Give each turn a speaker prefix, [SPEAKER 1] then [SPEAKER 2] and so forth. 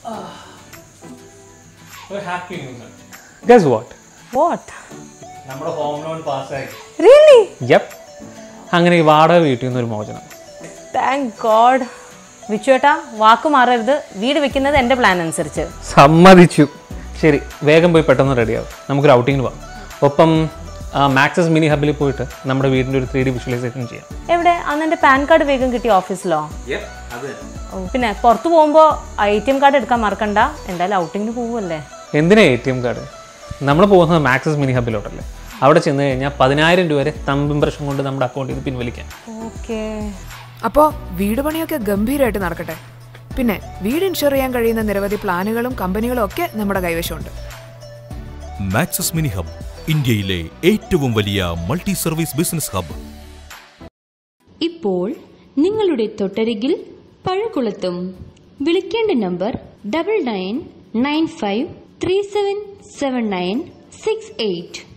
[SPEAKER 1] ഒരു happy news
[SPEAKER 2] guess what
[SPEAKER 3] what
[SPEAKER 1] നമ്മുടെ home loan പാസ്സായി
[SPEAKER 3] റിയലി
[SPEAKER 2] യപ്പ് അങ്ങനെ ഈ വാടക വീട്ടിൽ നിന്നൊരു മോചനം
[SPEAKER 3] താങ്ക് ഗോഡ് വിച്ചുവേട്ടാ വാക്ക് മാറരുത് വീട് വെക്കുന്നത് എൻ്റെ പ്ലാൻ അനുസരിച്ച്
[SPEAKER 2] സമ്മതിച്ചു ശരി വേഗം പോയി പെട്ടെന്ന് റെഡിയാവും നമുക്കൊരു ഔട്ടിങ്ങിന് പോകാം ഒപ്പം മാക്സസ് മിനി ഹബിൽ പോയിട്ട് നമ്മുടെ വീടിൻ്റെ ഒരു ത്രീ ഡി വിഷ്വലൈസേഷൻ ചെയ്യാം
[SPEAKER 3] എവിടെ അന്ന് എൻ്റെ പാൻ കാർഡ് വേഗം കിട്ടിയ ഓഫീസിലോ
[SPEAKER 1] അത്
[SPEAKER 3] ഓ, പിന്നെ പുറത്ത് പോകുമ്പോൾ ഐ ടി എം കാർഡ് എടുക്കാൻ മറക്കണ്ട എന്തായാലും ഔട്ടിങ്ങിന് പോവുമല്ലേ
[SPEAKER 2] എന്തിനാ എ ടി എം കാർഡ് നമ്മൾ പോകുന്നത് മാക്സസ് മിനി ഹബിലോട്ടല്ലേ അവിടെ ചെന്ന് കഴിഞ്ഞാൽ പതിനായിരം രൂപ വരെ തമ്പ് ഇംപ്രഷൻ കൊണ്ട് നമ്മുടെ അക്കൗണ്ടിൽ നിന്ന് പിൻവലിക്കാം
[SPEAKER 3] ഓക്കേ
[SPEAKER 4] അപ്പോൾ വീട് പണിയൊക്കെ ഗംഭീരമായിട്ട് നടക്കട്ടെ പിന്നെ വീട് ഇൻഷുർ ചെയ്യാൻ കഴിയുന്ന നിരവധി പ്ലാനുകളും കമ്പനികളും ഒക്കെ നമ്മുടെ കൈവശമുണ്ട്
[SPEAKER 5] മാക്സസ് മിനി ഹബ് ഇന്ത്യയിലെ ഏറ്റവും വലിയ മൾട്ടി സർവീസ് ബിസിനസ് ഹബ്
[SPEAKER 6] ഇപ്പോൾ നിങ്ങളുടെ തൊട്ടരികിൽ പഴകുളത്തും വിളിക്കേണ്ട number double nine nine five three seven seven nine six eight